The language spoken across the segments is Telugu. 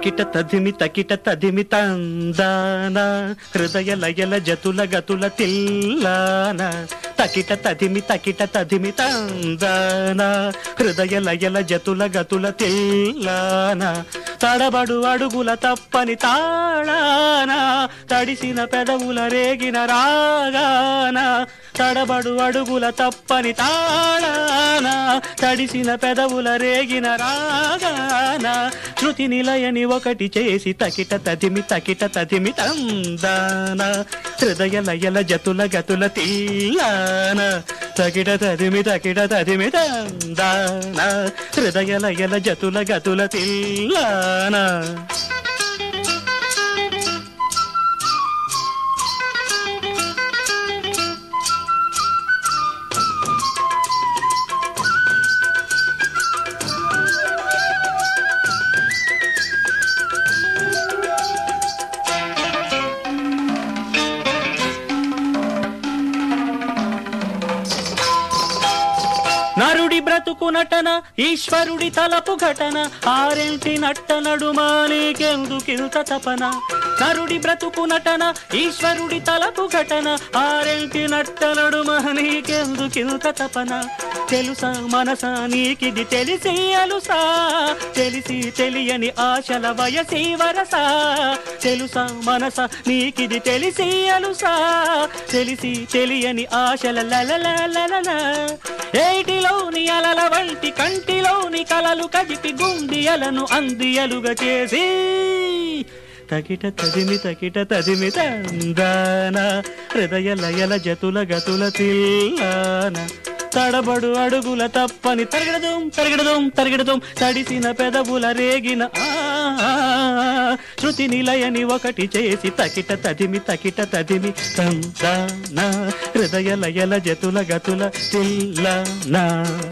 తకిట తదిమి తకిట తదిమి తందాన హృదయ లయల జతుల గతుల తిల్లాన తకిట తదిమి తకిట తదిమి తందాన హృదయ లయల జతుల గతుల తిల్లాన తడబడు అడుగుల తప్పని తాళాన తడిసిన పెదవుల రేగిన రాగాన తడబడు అడుగుల తప్పని తాళాన తడిసిన పెదవుల రేగిన రాగాన శృతి నిలయని ఒకటి చేసి తకిట తదిమి తకిట తదిమి తందాన హృదయ లయల జతుల గతుల తీయాన తకిట తదిమి తకిట తదిమి తందాన హృదయ లయల జతుల గతుల తీయాన నరుడి బ్రతుకు నటన ఈశ్వరుడి తలపు ఘటన ఆరెంటి నట్ట నడుమా నీకెందుకింత తపన నరుడి బ్రతుకు నటన ఈశ్వరుడి తలపు ఘటన ఆరెంటి నట్ట నడుమా నీకెందుకింత తపన తెలుసా మనసా నీకిది తెలిసి అలుసా తెలిసి తెలియని ఆశల వయసి వరస తెలుసా మనస నీకిది తెలిసి అలుసా తెలిసి తెలియని ఆశల లలలలలల ఏటిలోని అలల వంటి కంటిలోని కలలు కదిపి గుండియలను అందియలుగా చేసి తకిట తదిమి తకిట తదిమి తందాన హృదయ లయల జతుల గతుల తిల్లాన తడబడు అడుగుల తప్పని తరగడదం తరగడదం తరగడదం తడిసిన పెదవుల రేగిన ఆ, ఆ, ఆ, శృతి నిలయని ఒకటి చేసి తకిట తదిమి తకిట తదిమి తందాన హృదయ లయల జతుల గతుల తిల్లానా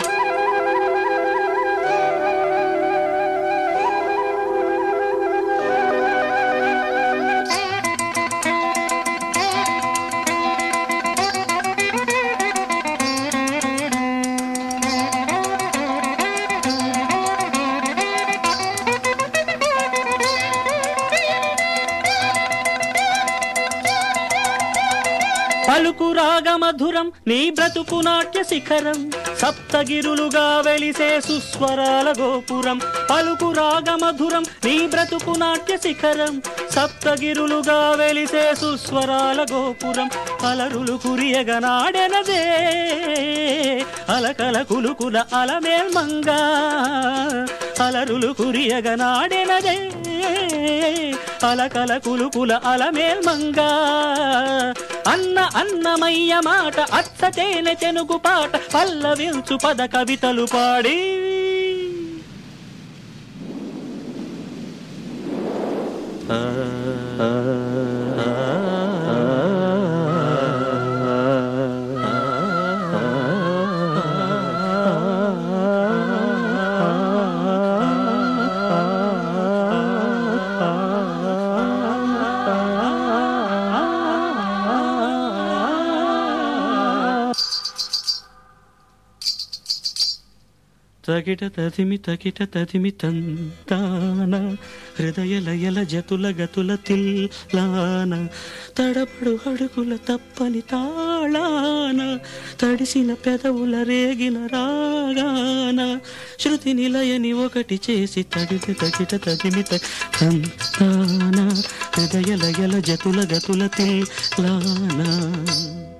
పలుకు రాగ మధురం నీ బ్రతుకు నాట్య శిఖరం సప్తగిరులుగా వెలిసే సుస్వరాల గోపురం పలుకు రాగ మధురం నీ బ్రతుకు నాట్య శిఖరం సప్తగిరులుగా వెలిసే సుస్వరాల గోపురం అలరులు కురియగనాడెనదే అలకల కులుకుల అలమేల్మంగా అలరులు కురియగనాడెనదే అలకల కులుకుల అలమేల్మంగా అన్న అన్నమయ్య మాట అచ్చ తేనె తెనుగు పాట పల్లవించు పద కవితలు పాడి తగిట తదిమి తగిట తదిమి తంతాన హృదయ లయల జతుల గతుల తిల్లాన తడబడు అడుగుల తప్పని తాళాన తడిసిన పెదవుల రేగిన రాగాన శృతి నిలయని ఒకటి చేసి తడిమి తగిట తదిమి తంతాన హృదయ లయల జతుల గతుల తిల్లానా